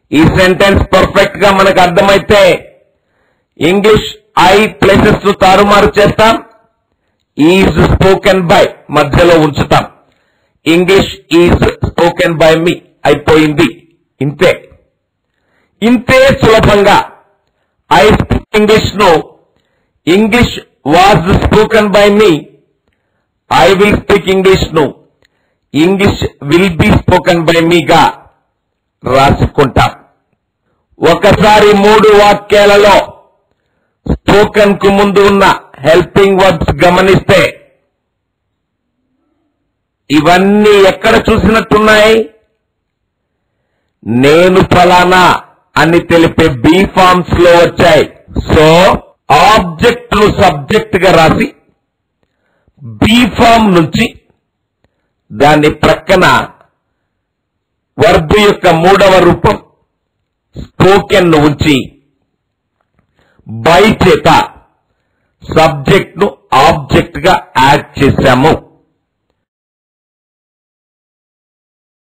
ఈ sentence perfect గా మనకు అర్థమైతే ఇంగ్లీష్ ఐ ప్లేసెస్ ను తారుమారు చేస్తాం ఈజ్ స్పోకెన్ బై మధ్యలో ఉంచుతాం English is spoken by me అయిపోయింది ఇంతే ఇంతే సులభంగా ఐ స్పీక్ ఇంగ్లీష్ ను English was spoken by me I will speak English ను English will be spoken by మీగా రాసుకుంటాం ఒకసారి మూడు వాక్యాలలో స్పోకెన్ కు ముందు ఉన్న హెల్పింగ్ వర్బ్స్ గమనిస్తే ఇవన్నీ ఎక్కడ చూసినట్టున్నాయి నేను ఫలానా అని తెలిపే బీ ఫార్మ్స్ లో వచ్చాయి సో ఆబ్జెక్ట్ ను సబ్జెక్ట్ గా రాసి బీ ఫామ్ నుంచి దాని ప్రక్కన వర్బ్ యొక్క మూడవ రూపం స్పోకెన్ ను ఉంచి బై చేత సబ్జెక్ట్ ను